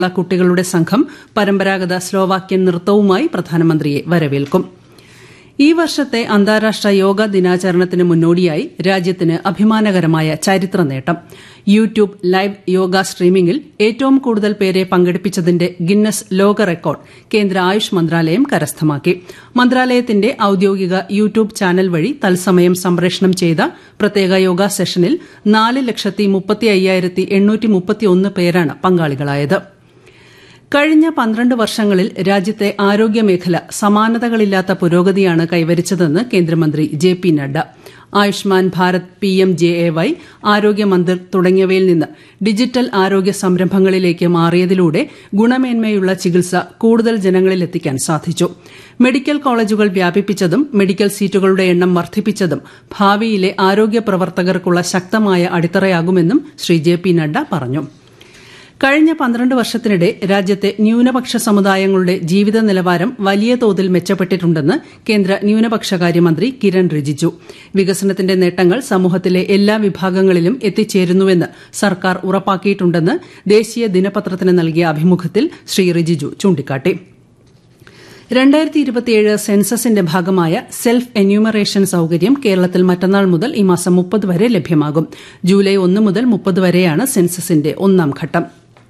കുട്ടികളുടെ സംഘം പരമ്പരാഗത സ്ലോവാക്യൻ നൃത്തവുമായി പ്രധാനമന്ത്രിയെ വരവേൽക്കും ഈ വർഷത്തെ അന്താരാഷ്ട്ര യോഗ ദിനാചരണത്തിന് മുന്നോടിയായി രാജ്യത്തിന് അഭിമാനകരമായ ചരിത്ര നേട്ടം യൂട്യൂബ് ലൈവ് യോഗ സ്ട്രീമിംഗിൽ ഏറ്റവും കൂടുതൽ പേരെ പങ്കെടുപ്പിച്ചതിന്റെ ഗിന്നസ് ലോക റെക്കോർഡ് കേന്ദ്ര ആയുഷ് മന്ത്രാലയം കരസ്ഥമാക്കി മന്ത്രാലയത്തിന്റെ ഔദ്യോഗിക യൂട്യൂബ് ചാനൽ വഴി തത്സമയം സംപ്രേഷണം ചെയ്ത പ്രത്യേക യോഗ സെഷനിൽ നാല് ലക്ഷത്തി മുപ്പത്തി അയ്യായിരത്തി എണ്ണൂറ്റി മുപ്പത്തിയൊന്ന് പേരാണ് പങ്കാളികളായത് കഴിഞ്ഞ പന്ത്രണ്ട് വർഷങ്ങളിൽ രാജ്യത്തെ ആരോഗ്യമേഖല സമാനതകളില്ലാത്ത പുരോഗതിയാണ് കൈവരിച്ചതെന്ന് കേന്ദ്രമന്ത്രി J P Nadda Ayushman Bharat P M J A Y Arogya Mandir തുടങ്ങിയവയിൽ നിന്ന് ഡിജിറ്റൽ ആരോഗ്യ സംരംഭങ്ങളിലേക്ക് മാറിയതിലൂടെ ഗുണമേന്മയുള്ള ചികിത്സ കൂടുതൽ ജനങ്ങളിലെത്തിക്കാൻ സാധിച്ചു മെഡിക്കൽ കോളേജുകൾ വ്യാപിപ്പിച്ചതും മെഡിക്കൽ സീറ്റുകളുടെ എണ്ണം വർദ്ധിപ്പിച്ചതും ഭാവിയിലെ ആരോഗ്യ പ്രവർത്തകർക്കുള്ള ശക്തമായ അടിത്തറയാകുമെന്നും ശ്രീ ജെ പി നഡ്ഡ പറഞ്ഞു കഴിഞ്ഞ പന്ത്രണ്ട് വർഷത്തിനിടെ രാജ്യത്തെ ന്യൂനപക്ഷ സമുദായങ്ങളുടെ ജീവിത നിലവാരം വലിയ തോതിൽ മെച്ചപ്പെട്ടിട്ടുണ്ടെന്ന് കേന്ദ്ര ന്യൂനപക്ഷകാര്യമന്ത്രി കിരൺ റിജിജു വികസനത്തിന്റെ നേട്ടങ്ങൾ സമൂഹത്തിലെ എല്ലാ വിഭാഗങ്ങളിലും എത്തിച്ചേരുന്നുവെന്ന് സർക്കാർ ഉറപ്പാക്കിയിട്ടുണ്ടെന്ന് ദേശീയ ദിനപത്രത്തിന് നൽകിയ അഭിമുഖത്തിൽ ശ്രീ റിജിജു ചൂണ്ടിക്കാട്ടി രണ്ടായിരത്തി ഇരുപത്തിയേഴ് സെൻസസിന്റെ ഭാഗമായ സെൽഫ് എന്യൂമറേഷൻ സൌകര്യം കേരളത്തിൽ മറ്റന്നാൾ മുതൽ ഈ മാസം മുപ്പത് വരെ ലഭ്യമാകും ജൂലൈ ഒന്ന് മുതൽ മുപ്പത് വരെയാണ് സെൻസസിന്റെ ഒന്നാം ഘട്ടം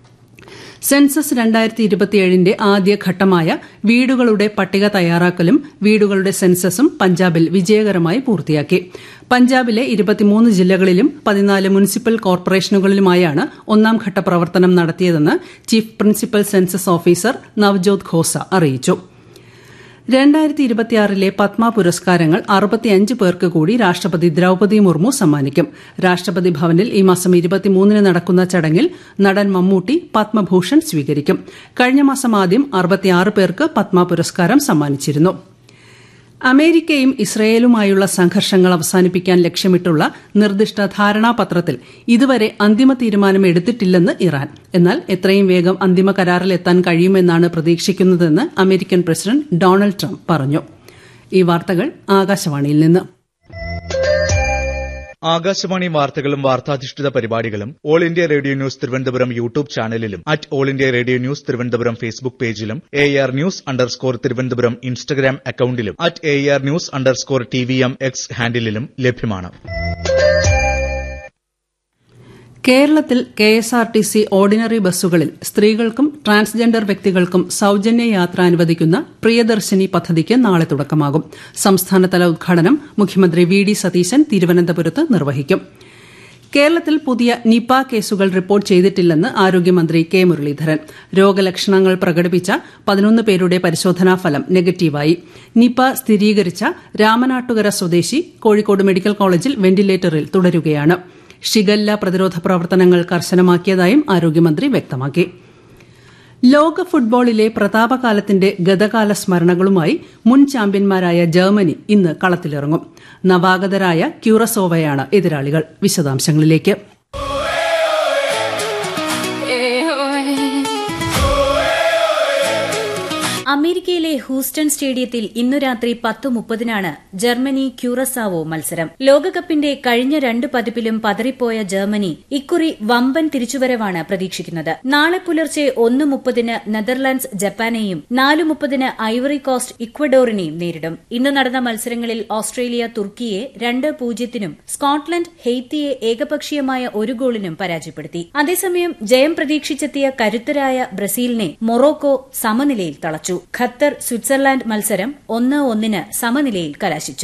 സെൻസസ് രണ്ടായിരത്തി ഇരുപത്തിയേഴിന്റെ ആദ്യ ഘട്ടമായ വീടുകളുടെ പട്ടിക തയ്യാറാക്കലും വീടുകളുടെ സെൻസസും പഞ്ചാബിൽ വിജയകരമായി പൂർത്തിയാക്കി പഞ്ചാബിലെ ഇരുപത്തിമൂന്ന് ജില്ലകളിലും പതിനാല് മുനിസിപ്പൽ കോർപ്പറേഷനുകളിലുമായാണ് ഒന്നാം ഘട്ട പ്രവർത്തനം നടത്തിയതെന്ന് chief principal census officer Navjot Khosa അറിയിച്ചു രണ്ടായിരത്തി ഇരുപത്തിയാറിലെ പത്മ പുരസ്കാരങ്ങൾ അറുപത്തിയഞ്ച് പേർക്ക് കൂടി രാഷ്ട്രപതി ദ്രൌപതി മുർമു സമ്മാനിക്കും രാഷ്ട്രപതി ഭവനിൽ ഈ മാസം ഇരുപത്തിമൂന്നിന് നടക്കുന്ന ചടങ്ങിൽ നടൻ മമ്മൂട്ടി പത്മഭൂഷൺ സ്വീകരിക്കും കഴിഞ്ഞ മാസം ആദ്യം അറുപത്തിയാറ് പേർക്ക് പത്മ പുരസ്കാരം സമ്മാനിച്ചിരുന്നു അമേരിക്കയും ഇസ്രയേലുമായുള്ള സംഘർഷങ്ങൾ അവസാനിപ്പിക്കാൻ ലക്ഷ്യമിട്ടുള്ള നിർദ്ദിഷ്ട ധാരണാപത്രത്തിൽ ഇതുവരെ അന്തിമ തീരുമാനം എടുത്തിട്ടില്ലെന്ന് ഇറാൻ എന്നാൽ എത്രയും വേഗം അന്തിമ കരാറിലെത്താൻ കഴിയുമെന്നാണ് പ്രതീക്ഷിക്കുന്നതെന്ന് അമേരിക്കൻ പ്രസിഡന്റ് ഡൊണാൾഡ് ട്രംപ് പറഞ്ഞു ഈ വാർത്തകൾ ആകാശവാണിയിൽ നിന്ന് ആകാശവാണി വാർത്തകളും വാർത്താധിഷ്ഠിത പരിപാടികളും all India radio news Thiruvananthapuram YouTube ചാനലിലും at all India radio news Thiruvananthapuram Facebook പേജിലും A R news underscore Thiruvananthapuram Instagram അക്കൌണ്ടിലും at A R news underscore T V M X ഹാൻഡിലും ലഭ്യമാണ് കേരളത്തിൽ K S R T C ordinary ബസ്സുകളിൽ സ്ത്രീകൾക്കും transgender വ്യക്തികൾക്കും സൌജന്യ യാത്ര അനുവദിക്കുന്ന പ്രിയദർശിനി പദ്ധതിക്ക് നാളെ തുടക്കമാകും സംസ്ഥാനതല ഉദ്ഘാടനം മുഖ്യമന്ത്രി വി ഡി സതീശൻ തിരുവനന്തപുരത്ത് നിർവഹിക്കും കേരളത്തിൽ പുതിയ നിപ കേസുകൾ റിപ്പോർട്ട് ചെയ്തിട്ടില്ലെന്ന് ആരോഗ്യമന്ത്രി കെ മുരളീധരൻ രോഗലക്ഷണങ്ങൾ പ്രകടിപ്പിച്ച പതിനൊന്ന് പേരുടെ പരിശോധനാ ഫലം നെഗറ്റീവായി നിപ സ്ഥിരീകരിച്ച രാമനാട്ടുകര സ്വദേശി കോഴിക്കോട് മെഡിക്കൽ കോളേജിൽ വെന്റിലേറ്ററിൽ തുടരുകയാണ് ഷിഗല്ല പ്രതിരോധ പ്രവർത്തനങ്ങൾ കർശനമാക്കിയതായും ആരോഗ്യമന്ത്രി വ്യക്തമാക്കി ലോക ഫുട്ബോളിലെ പ്രതാപകാലത്തിന്റെ ഗതകാല സ്മരണകളുമായി മുൻ ചാമ്പ്യന്മാരായ ജർമ്മനി ഇന്ന് കളത്തിലിറങ്ങും നവാഗതരായ ക്യൂറസോവയാണ് എതിരാളികൾ വിശദാംശങ്ങളിലേക്ക് അമേരിക്കയിലെ ഹൂസ്റ്റൺ സ്റ്റേഡിയത്തിൽ ഇന്നു രാത്രി പത്ത് മുപ്പതിനാണ് ജർമ്മനി ക്യൂറസാവോ മത്സരം ലോകകപ്പിന്റെ കഴിഞ്ഞ രണ്ട് പതിപ്പിലും പതറിപ്പോയ ജർമ്മനി ഇക്കുറി വമ്പൻ തിരിച്ചുവരവാണ് പ്രതീക്ഷിക്കുന്നത് നാളെ പുലർച്ചെ ഒന്ന് മുപ്പതിന് നെതർലാൻഡ്സ് ജപ്പാനെയും നാല് മുപ്പതിന് ഐവറി കോസ്റ്റ് ഇക്വഡോറിനെയും നേരിടും ഇന്ന് നടന്ന മത്സരങ്ങളിൽ ഓസ്ട്രേലിയ തുർക്കിയെ രണ്ട് പൂജ്യത്തിനും സ്കോട്ട്ലൻഡ് ഹെയ്ത്തിയെ ഏകപക്ഷീയമായ ഒരു ഗോളിനും പരാജയപ്പെടുത്തി അതേസമയം ജയം പ്രതീക്ഷിച്ചെത്തിയ കരുത്തരായ ബ്രസീലിനെ മൊറോക്കോ സമനിലയിൽ തളച്ചു ഖത്തർ സ്വിറ്റ്സർലാൻഡ് മത്സരം ഒന്ന് ഒന്നിന് സമനിലയിൽ കലാശിച്ചു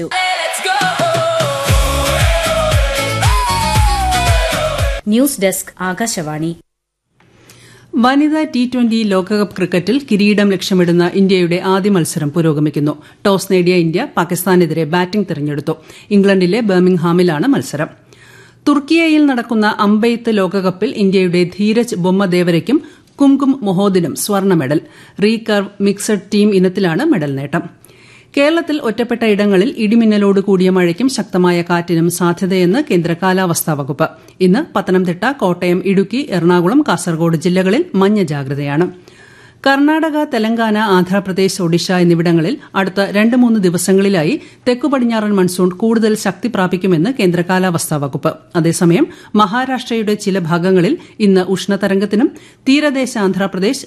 ന്യൂസ് ഡെസ്ക് ആകാശവാണി വനിതാ ടി ട്വന്റി ലോകകപ്പ് ക്രിക്കറ്റിൽ കിരീടം ലക്ഷ്യമിടുന്ന ഇന്ത്യയുടെ ആദ്യ മത്സരം പുരോഗമിക്കുന്നു ടോസ് നേടിയ ഇന്ത്യ പാകിസ്ഥാനെതിരെ ബാറ്റിംഗ് തിരഞ്ഞെടുത്തു ഇംഗ്ലണ്ടിലെ ബർമിംഗ്ഹാമിലാണ് മത്സരം തുർക്കിയയിൽ നടക്കുന്ന അമ്പെയ്ത്ത് ലോകകപ്പിൽ ഇന്ത്യയുടെ ധീരജ് ബൊമ്മദേവരയ്ക്കും കുംകും മൊഹോദിനും സ്വർണ്ണ മെഡൽ റീകർവ് മിക്സഡ് ടീം ഇനത്തിലാണ് മെഡൽ നേട്ടം കേരളത്തിൽ ഒറ്റപ്പെട്ട ഇടങ്ങളിൽ ഇടിമിന്നലോട് കൂടിയ മഴയ്ക്കും ശക്തമായ കാറ്റിനും സാധ്യതയെന്ന് കേന്ദ്ര കാലാവസ്ഥാ വകുപ്പ് ഇന്ന് പത്തനംതിട്ട കോട്ടയം ഇടുക്കി എറണാകുളം കാസർഗോഡ് ജില്ലകളിൽ മഞ്ഞ ജാഗ്രതയാണ് കർണാടക തെലങ്കാന ആന്ധ്രാപ്രദേശ് ഒഡീഷ എന്നിവിടങ്ങളിൽ അടുത്ത രണ്ട് മൂന്ന് ദിവസങ്ങളിലായി തെക്കു പടിഞ്ഞാറൻ മൺസൂൺ കൂടുതൽ ശക്തി പ്രാപിക്കുമെന്ന് കേന്ദ്ര കാലാവസ്ഥാ വകുപ്പ് അതേസമയം മഹാരാഷ്ട്രയുടെ ചില ഭാഗങ്ങളിൽ ഇന്ന് ഉഷ്ണതരംഗത്തിനും തീരദേശ ആന്ധ്രാപ്രദേശ്